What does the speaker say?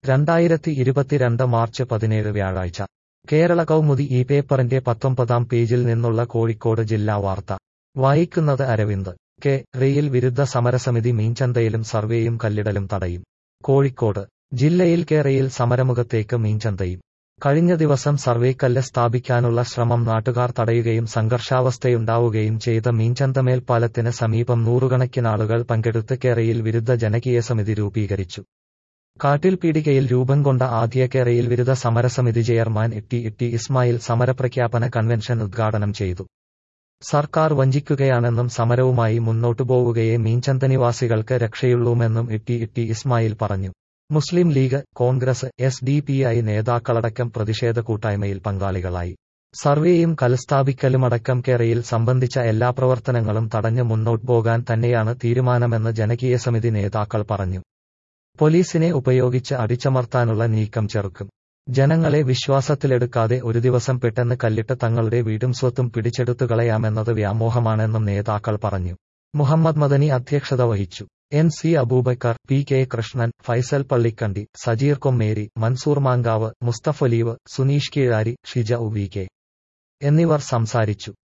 രണ്ടായിരത്തി ഇരുപത്തിരണ്ട് മാർച്ച് പതിനേഴ് വ്യാഴാഴ്ച കേരള കൗമുദി ഈ പേപ്പറിന്റെ പത്തൊമ്പതാം പേജിൽ നിന്നുള്ള കോഴിക്കോട് ജില്ലാ വാർത്ത വായിക്കുന്നത് അരവിന്ദ് കെ റെയിൽ വിരുദ്ധ സമരസമിതി മീൻചന്തയിലും സർവേയും കല്ലിടലും തടയും കോഴിക്കോട് ജില്ലയിൽ കേരയിൽ സമരമുഖത്തേക്ക് മീൻചന്തയും കഴിഞ്ഞ ദിവസം സർവേക്കല്ല് സ്ഥാപിക്കാനുള്ള ശ്രമം നാട്ടുകാർ തടയുകയും സംഘർഷാവസ്ഥയുണ്ടാവുകയും ചെയ്ത മീൻചന്ത മേൽപ്പാലത്തിന് സമീപം നൂറുകണക്കിനാളുകൾ പങ്കെടുത്ത് കേരയിൽ വിരുദ്ധ ജനകീയ സമിതി രൂപീകരിച്ചു കാട്ടിൽ പീടികയിൽ രൂപം കൊണ്ട ആദ്യ കേരയിൽ വിരുദ്ധ സമരസമിതി ചെയർമാൻ ഇട്ടി ഇട്ടി ഇസ്മായിൽ സമരപ്രഖ്യാപന കൺവെൻഷൻ ഉദ്ഘാടനം ചെയ്തു സർക്കാർ വഞ്ചിക്കുകയാണെന്നും സമരവുമായി മുന്നോട്ടു പോവുകയെ മീൻചന്ത നിവാസികൾക്ക് രക്ഷയുള്ളൂമെന്നും ഇട്ടി ഇട്ടി ഇസ്മായിൽ പറഞ്ഞു Muslim League Congress S D P I നേതാക്കളടക്കം പ്രതിഷേധ കൂട്ടായ്മയിൽ പങ്കാളികളായി സർവേയും കൽസ്ഥാപിക്കലുമടക്കം കേരയിൽ സംബന്ധിച്ച എല്ലാ പ്രവർത്തനങ്ങളും തടഞ്ഞു മുന്നോട്ട് പോകാൻ തന്നെയാണ് തീരുമാനമെന്ന് ജനകീയ സമിതി നേതാക്കൾ പറഞ്ഞു പോലീസിനെ ഉപയോഗിച്ച് അടിച്ചമർത്താനുള്ള നീക്കം ചെറുക്കും ജനങ്ങളെ വിശ്വാസത്തിലെടുക്കാതെ ഒരു ദിവസം പെട്ടെന്ന് കല്ലിട്ട് തങ്ങളുടെ വീടും സ്വത്തും പിടിച്ചെടുത്തു കളയാമെന്നത് വ്യാമോഹമാണെന്നും നേതാക്കൾ പറഞ്ഞു മുഹമ്മദ് മദനി അധ്യക്ഷത വഹിച്ചു N C Aboobacker P K Krishnan Faisal Pallikkandi Sajeer Kommeri Mansoor Mankavu മുസ്തഫലീവ് സുനീഷ് കീഴാരി ഷിജ ഉ വി കെ എന്നിവർ സംസാരിച്ചു